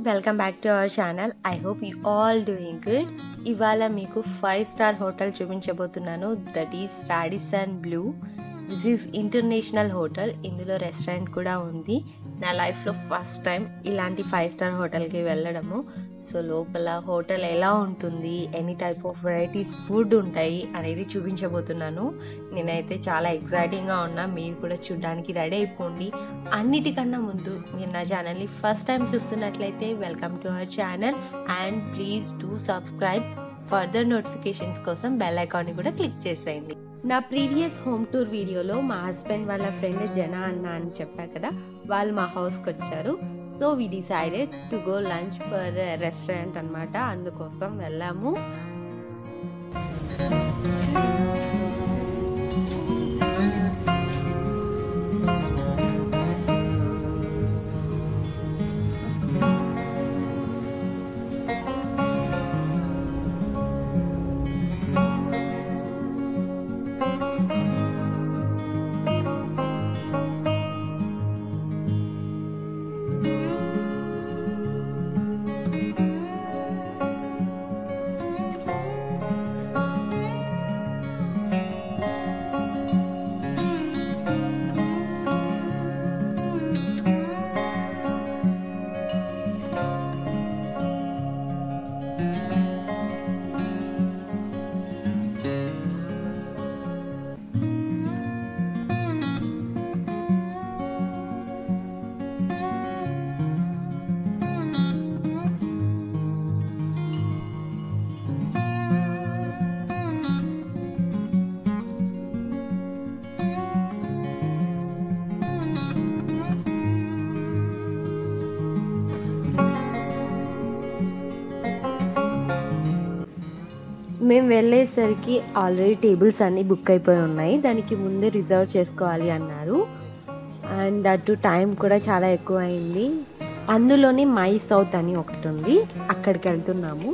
Welcome back to our channel I hope you all doing good ఇవాళ మీకు five star hotel చూపించబోతున్నాను that is Radisson Blu this is international hotel ఇందులో restaurant కూడా ఉంది నా లైఫ్లో ఫస్ట్ టైం ఇలాంటి ఫైవ్ స్టార్ హోటల్కి వెళ్ళడము సో లోపల హోటల్ ఎలా ఉంటుంది any type of varieties food ఉంటాయి అనేది చూపించబోతున్నాను నేనైతే చాలా ఎక్సైటింగ్గా ఉన్నా మీరు కూడా చూడడానికి రెడీ అయిపోండి అన్నిటికన్నా ముందు మీరు నా ఛానల్ని ఫస్ట్ టైం చూస్తున్నట్లయితే welcome to our channel and please do subscribe further notifications కోసం బెల్ ఐకాన్ని కూడా క్లిక్ చేసేయండి నా ప్రీవియస్ హోమ్ టూర్ వీడియోలో మా హస్బెండ్ వాళ్ళ ఫ్రెండ్ జన అన్న అని చెప్పా కదా వాళ్ళు మా హౌస్కి వచ్చారు so we decided to go lunch for restaurant అనమాట అందుకోసం వెళ్ళాము మేము వెళ్ళేసరికి ఆల్రెడీ టేబుల్స్ అన్నీ బుక్ అయిపోయి ఉన్నాయి దానికి ముందే రిజర్వ్ చేసుకోవాలి అన్నారు అండ్ అటు టైం కూడా చాలా ఎక్కువ అయింది అందులోని మై సౌత్ అని ఒకటి ఉంది అక్కడికి వెళ్తున్నాము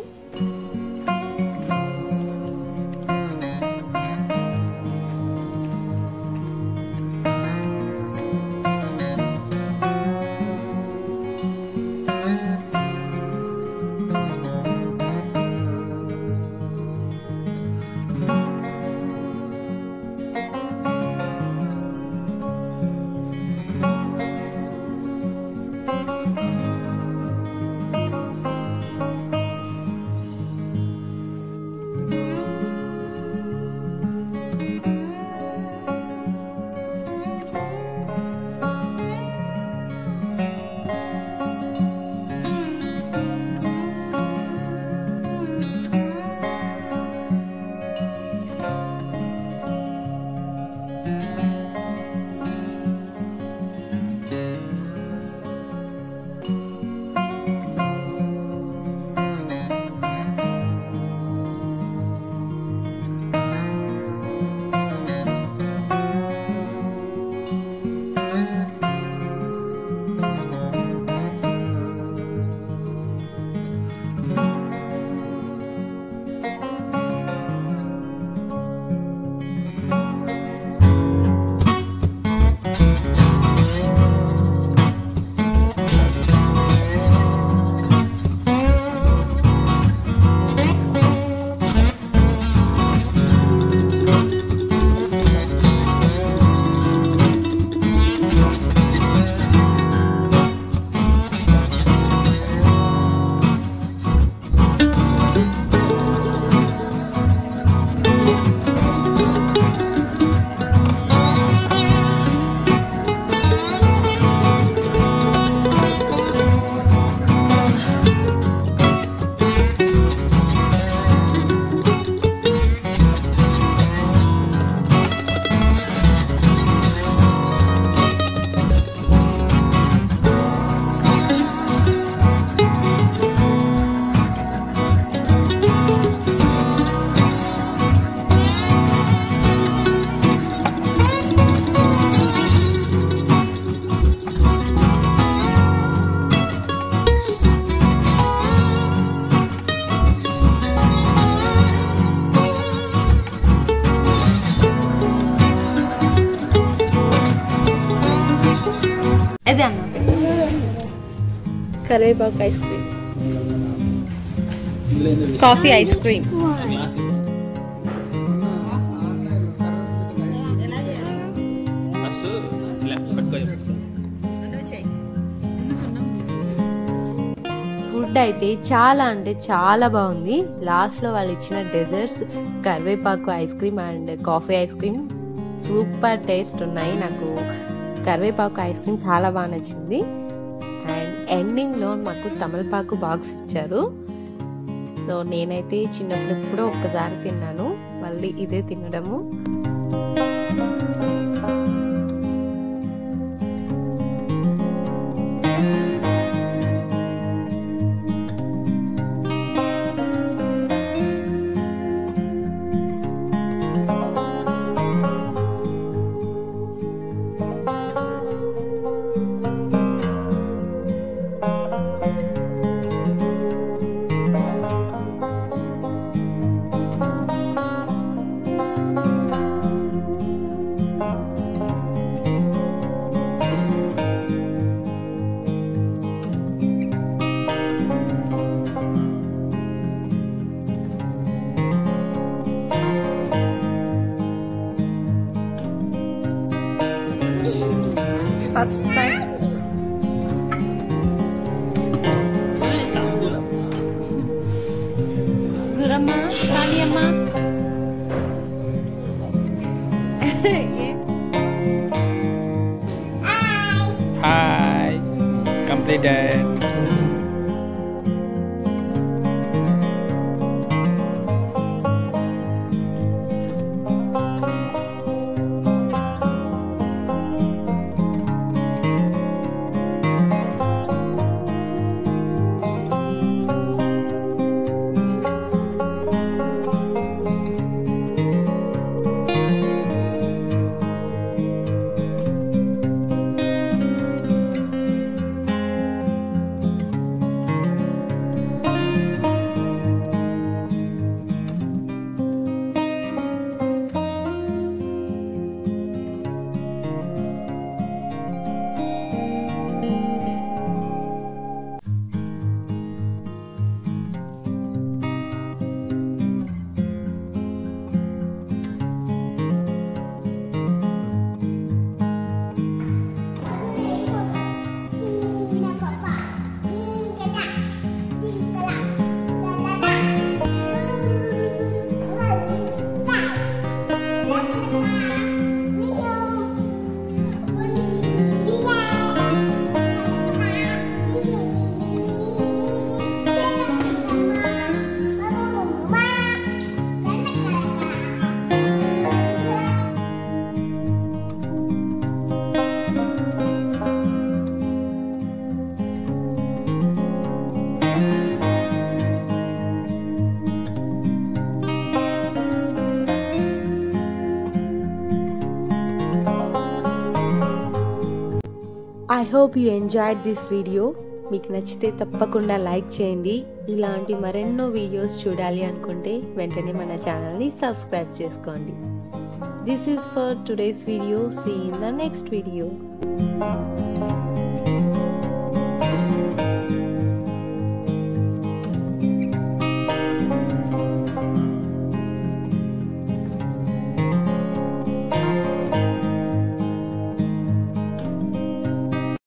అదే అన్న కరివేపాకు ice cream coffee ice cream first ఇలా పట్టుకో చెప్తా. ఫుడ్ అయితే చాలా అంటే చాలా బాగుంది లాస్ట్లో వాళ్ళు ఇచ్చిన డెజర్ట్స్ కరివేపాకు ice cream and coffee ice cream super taste ఉన్నాయి నాకు కరివేపాకు ఐస్ క్రీమ్ చాలా బాగా నచ్చింది అండ్ ఎండింగ్లో మాకు తమలపాకు బాక్స్ ఇచ్చారు సో నేనైతే చిన్నప్పుడు ఎప్పుడో ఒక్కసారి తిన్నాను మళ్ళీ ఇదే తినడము first time Guramma Kaliyamma hi completed I hope you enjoyed this video మీకు నచ్చితే తప్పకుండా లైక్ చేయండి ఇలాంటి మరెన్నో వీడియోస్ చూడాలి అనుకుంటే వెంటనే మన ఛానల్ని సబ్స్క్రైబ్ చేసుకోండి this is for today's video see in the next video